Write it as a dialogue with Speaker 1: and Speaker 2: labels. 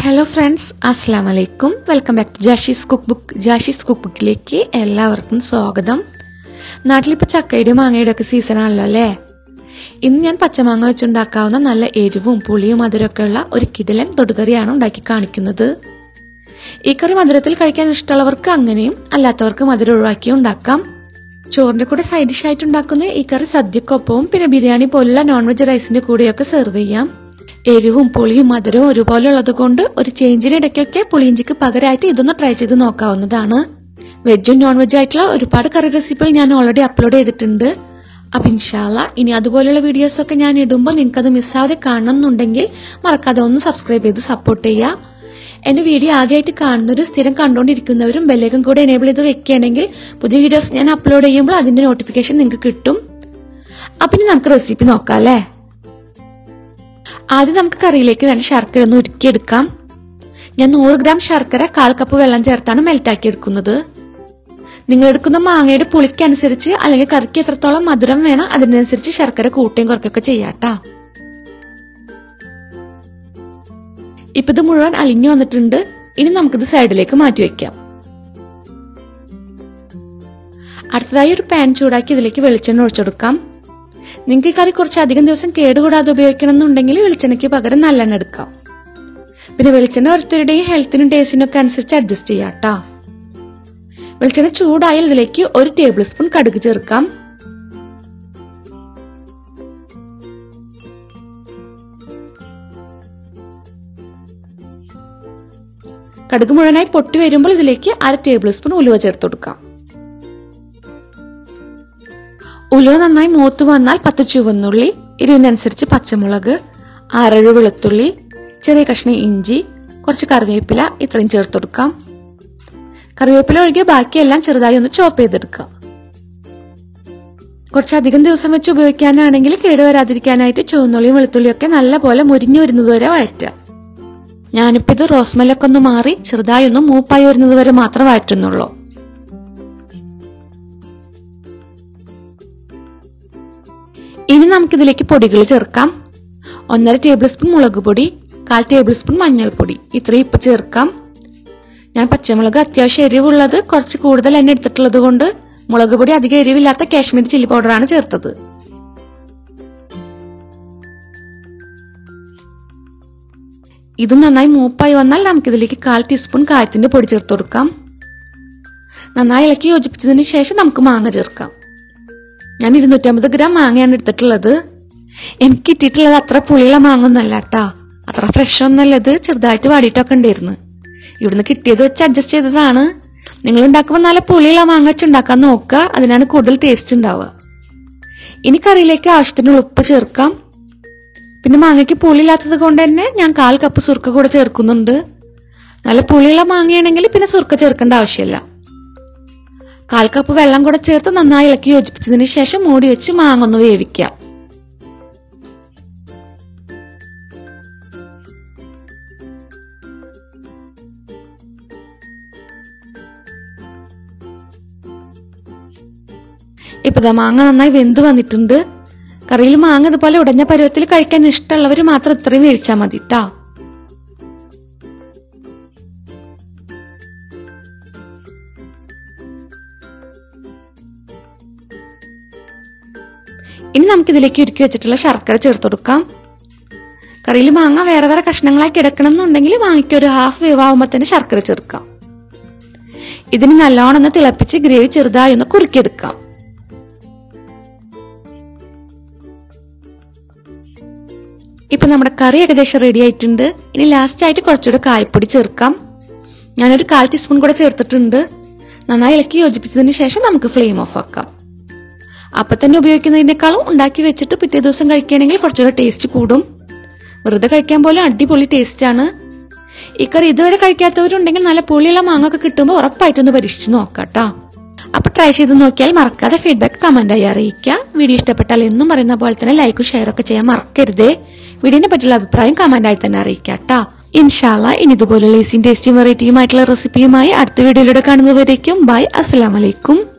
Speaker 1: hello friends അസ്സാം വലൈക്കും welcome back to Jashee's cookbook Jashee's കുക്ക് ബുക്കിലേക്ക് എല്ലാവർക്കും സ്വാഗതം നാട്ടിലിപ്പോൾ ചക്കയുടെ മാങ്ങയുടെ ഒക്കെ സീസണാണല്ലോ അല്ലേ ഇന്ന് ഞാൻ പച്ചമാങ്ങ വെച്ചുണ്ടാക്കാവുന്ന നല്ല എരിവും പുളിയും മധുരമൊക്കെ ഉള്ള ഒരു കിടിലൻ തൊടുകറിയാണ് ഉണ്ടാക്കി കാണിക്കുന്നത് ഈ കറി മധുരത്തിൽ കഴിക്കാൻ ഇഷ്ടമുള്ളവർക്ക് അങ്ങനെയും അല്ലാത്തവർക്ക് മധുരം ഒഴിവാക്കി ഉണ്ടാക്കാം ചോറിന്റെ കൂടെ സൈഡ് ഡിഷ് ആയിട്ട് ഉണ്ടാക്കുന്ന ഈ കറി സദ്യക്കൊപ്പവും പിന്നെ ബിരിയാണി പോലുള്ള നോൺ വെജ് റൈസിന്റെ കൂടെയൊക്കെ സെർവ് ചെയ്യാം എരിവും പുളിയും മധുരവും ഒരുപോലെ ഉള്ളത് കൊണ്ട് ഒരു ചേഞ്ചിന് ഇടയ്ക്കൊക്കെ പുളിയിഞ്ചിക്ക് പകരമായിട്ട് ഇതൊന്ന് ട്രൈ ചെയ്ത് നോക്കാവുന്നതാണ് വെജും നോൺ വെജും ആയിട്ടുള്ള ഒരുപാട് കറി റെസിപ്പികൾ ഞാൻ ഓൾറെഡി അപ്ലോഡ് ചെയ്തിട്ടുണ്ട് അപ്പൊ ഇൻഷാല്ല ഇനി അതുപോലെയുള്ള വീഡിയോസ് ഒക്കെ ഞാൻ ഇടുമ്പോൾ നിങ്ങൾക്ക് അത് മിസ്സാതെ കാണണം എന്നുണ്ടെങ്കിൽ മറക്കാതെ ഒന്ന് സബ്സ്ക്രൈബ് ചെയ്ത് സപ്പോർട്ട് ചെയ്യുക എന്റെ വീഡിയോ ആദ്യമായിട്ട് കാണുന്നവരും സ്ഥിരം കണ്ടുകൊണ്ടിരിക്കുന്നവരും ബെല്ലേക്കും കൂടെ എനേബിൾ ചെയ്ത് വെക്കുകയാണെങ്കിൽ പുതിയ വീഡിയോസ് ഞാൻ അപ്ലോഡ് ചെയ്യുമ്പോൾ അതിന്റെ നോട്ടിഫിക്കേഷൻ നിങ്ങൾക്ക് കിട്ടും അപ്പൊ ഇനി നമുക്ക് റെസിപ്പി നോക്കാം അല്ലേ ആദ്യം നമുക്ക് കറിയിലേക്ക് വേണ്ട ശർക്കര ഒന്ന് ഉരുക്കിയെടുക്കാം ഞാൻ നൂറ് ഗ്രാം ശർക്കര കാൽ കപ്പ് വെള്ളം ചേർത്താണ് മെൽറ്റാക്കി എടുക്കുന്നത് നിങ്ങൾ എടുക്കുന്ന മാങ്ങയുടെ പുളിക്കനുസരിച്ച് അല്ലെങ്കിൽ കറിക്ക് എത്രത്തോളം മധുരം വേണം അതിനനുസരിച്ച് ശർക്കര കൂട്ടുകയും കുറയ്ക്കുകയൊക്കെ ചെയ്യാട്ടാ ഇപ്പൊ ഇത് മുഴുവൻ അലിഞ്ഞു വന്നിട്ടുണ്ട് ഇനി നമുക്കിത് സൈഡിലേക്ക് മാറ്റി വെക്കാം അടുത്തതായി ഒരു പാൻ ചൂടാക്കി ഇതിലേക്ക് വെളിച്ചെണ്ണ ഒഴിച്ചെടുക്കാം നിങ്ങൾക്ക് ഈ കറി കുറച്ച് അധികം ദിവസം കേടുകൂടാതെ ഉപയോഗിക്കണം എന്നുണ്ടെങ്കിൽ വെളിച്ചെണ്ണയ്ക്ക് പകരം നല്ലെണ്ണ എടുക്കാം പിന്നെ വെളിച്ചെണ്ണ ഓരോരുത്തരുടെയും ഹെൽത്തിനും ടേസ്റ്റിനും ഒക്കെ അനുസരിച്ച് അഡ്ജസ്റ്റ് ചെയ്യാം കേട്ടോ വെളിച്ചെണ്ണ ചൂടായാൽ ഇതിലേക്ക് ഒരു ടേബിൾ സ്പൂൺ കടുക് ചേർക്കാം കടുക് മുഴുവനായി പൊട്ടി വരുമ്പോൾ ഇതിലേക്ക് അര ടേബിൾ സ്പൂൺ ഉലുവ ചേർത്ത് കൊടുക്കാം ഉലുവ നന്നായി മൂത്ത് വന്നാൽ പത്ത് ചുവന്നുള്ളി എരിവിനനുസരിച്ച് പച്ചമുളക് ആറേഴ് വെളുത്തുള്ളി ചെറിയ കഷ്ണം ഇഞ്ചി കുറച്ച് കറിവേപ്പില ഇത്രയും ചേർത്ത് കൊടുക്കാം കറിവേപ്പില ഒഴികെ ബാക്കിയെല്ലാം ചെറുതായി ഒന്ന് ചോപ്പ് ചെയ്തെടുക്കാം കുറച്ചധികം ദിവസം വെച്ച് ഉപയോഗിക്കാനാണെങ്കിൽ കേടുവരാതിരിക്കാനായിട്ട് ചുവന്നുള്ളിയും വെളുത്തുള്ളിയും ഒക്കെ നല്ല പോലെ മുരിഞ്ഞു വരുന്നത് വരെ വഴറ്റുക ഞാനിപ്പോ ഇത് റോസ്മലൊക്കെ ഒന്ന് മാറി ചെറുതായി ഒന്ന് മൂപ്പായി വരുന്നത് വരെ മാത്രം വഴറ്റുന്നുള്ളൂ ഇനി നമുക്കിതിലേക്ക് പൊടികൾ ചേർക്കാം ഒന്നര ടേബിൾ സ്പൂൺ മുളക് പൊടി കാൽ ടേബിൾ സ്പൂൺ മഞ്ഞൾപ്പൊടി ഇത്രയും ഇപ്പൊ ചേർക്കാം ഞാൻ പച്ചമുളക് അത്യാവശ്യം എരിവുള്ളത് കുറച്ച് കൂടുതൽ എന്നെ എടുത്തിട്ടുള്ളത് കൊണ്ട് മുളക് പൊടി അധികം എരിവില്ലാത്ത കാശ്മീരി ചില്ലി പൗഡറാണ് ചേർത്തത് ഇത് നന്നായി മൂപ്പായി വന്നാൽ നമുക്കിതിലേക്ക് കാൽ ടീസ്പൂൺ കായത്തിന്റെ പൊടി ചേർത്ത് കൊടുക്കാം നന്നായി ഇളക്കി യോജിപ്പിച്ചതിന് ശേഷം നമുക്ക് മാങ്ങ ചേർക്കാം ഞാൻ ഇരുന്നൂറ്റമ്പത് ഗ്രാം മാങ്ങയാണ് എടുത്തിട്ടുള്ളത് എനിക്ക് കിട്ടിയിട്ടുള്ളത് അത്ര പുളിയുള്ള മാങ്ങ ഒന്നല്ല കേട്ടാ അത്ര ഫ്രഷ് ഒന്നല്ല ഇത് ചെറുതായിട്ട് വാടിയിട്ടൊക്കെ ഉണ്ടായിരുന്നു ഇവിടുന്ന് കിട്ടിയത് വെച്ച് അഡ്ജസ്റ്റ് ചെയ്തതാണ് നിങ്ങൾ ഉണ്ടാക്കുമ്പോൾ നല്ല പുളിയുള്ള മാങ്ങ വെച്ച് ഉണ്ടാക്കാൻ നോക്കുക അതിനാണ് കൂടുതൽ ടേസ്റ്റ് ഉണ്ടാവുക ഇനി കറിയിലേക്ക് ആവശ്യത്തിനുള്ള ഉപ്പ് ചേർക്കാം പിന്നെ മാങ്ങയ്ക്ക് പുളിയില്ലാത്തത് കൊണ്ട് തന്നെ ഞാൻ കാൽ കപ്പ് സുർക്ക കൂടെ ചേർക്കുന്നുണ്ട് നല്ല പുളിയുള്ള മാങ്ങയാണെങ്കിൽ പിന്നെ സുർക്ക ചേർക്കേണ്ട ആവശ്യമില്ല കാൽ കപ്പ് വെള്ളം കൂടെ ചേർത്ത് നന്നായി ഇളക്കി യോജിപ്പിച്ചതിന് ശേഷം മൂടി വെച്ച് മാങ്ങ ഒന്ന് വേവിക്കാം ഇപ്പൊ ദാ മാങ്ങ നന്നായി വെന്ത് വന്നിട്ടുണ്ട് കറിയിൽ മാങ്ങ ഇതുപോലെ ഉടഞ്ഞ പരുവത്തിൽ കഴിക്കാൻ ഇഷ്ടമുള്ളവർ മാത്രം ഇത്രയും വേവിച്ചാൽ മതി ട്ടാ ഇനി നമുക്ക് ഇതിലേക്ക് ഉരുക്കി വെച്ചിട്ടുള്ള ശർക്കര ചേർത്ത് കൊടുക്കാം കറിയിൽ മാങ്ങ വേറെ വേറെ കഷ്ണങ്ങളായി കിടക്കണം എന്നുണ്ടെങ്കിൽ മാങ്ങയ്ക്ക് ഒരു ഹാഫ് വേവ് ആവുമ്പോൾ തന്നെ ശർക്കര ചേർക്കാം ഇതിന് നല്ലോണം ഒന്ന് തിളപ്പിച്ച് ഗ്രേവി ചെറുതായി ഒന്ന് കുറുക്കിയെടുക്കാം ഇപ്പൊ നമ്മുടെ കറി ഏകദേശം റെഡി ആയിട്ടുണ്ട് ഇനി ലാസ്റ്റ് ആയിട്ട് കുറച്ചുകൂടെ കായപ്പൊടി ചേർക്കാം ഞാനൊരു കാൽ ടീസ്പൂൺ കൂടെ ചേർത്തിട്ടുണ്ട് നന്നായി ഇളക്കി യോജിപ്പിച്ചതിന് ശേഷം നമുക്ക് ഫ്ലെയിം ഓഫ് ആക്കാം അപ്പൊ തന്നെ ഉപയോഗിക്കുന്നതിനേക്കാളും ഉണ്ടാക്കി വെച്ചിട്ട് പിറ്റേ ദിവസം കഴിക്കുകയാണെങ്കിൽ കുറച്ചുകൂടെ ടേസ്റ്റ് കൂടും വെറുതെ കഴിക്കാൻ പോലും അടിപൊളി ടേസ്റ്റ് ആണ് ഈ കറി ഇതുവരെ കഴിക്കാത്തവരുണ്ടെങ്കിൽ നല്ല പുളിയുള്ള മാങ്ങ ഒക്കെ കിട്ടുമ്പോൾ ഉറപ്പായിട്ടൊന്ന് പരീക്ഷിച്ച് നോക്കാട്ടോ അപ്പൊ ട്രൈ ചെയ്ത് നോക്കിയാൽ മറക്കാതെ ഫീഡ്ബാക്ക് കമന്റായി അറിയിക്കുക വീഡിയോ ഇഷ്ടപ്പെട്ടാൽ എന്നും പറയുന്ന പോലെ തന്നെ ലൈക്കും ഷെയർ ഒക്കെ ചെയ്യാൻ മറക്കരുതേ വീഡിയോനെ പറ്റിയുള്ള അഭിപ്രായം കമന്റായി തന്നെ അറിയിക്കാട്ടോ ഇൻഷാല്ല ഇനി ഇതുപോലുള്ള ഈസിയും ടേസ്റ്റിയും വെറൈറ്റിയുമായിട്ടുള്ള റെസിപ്പിയുമായി അടുത്ത വീഡിയോയിലൂടെ കാണുന്നവരേക്കും ബൈ അസ്സലാമലൈക്കും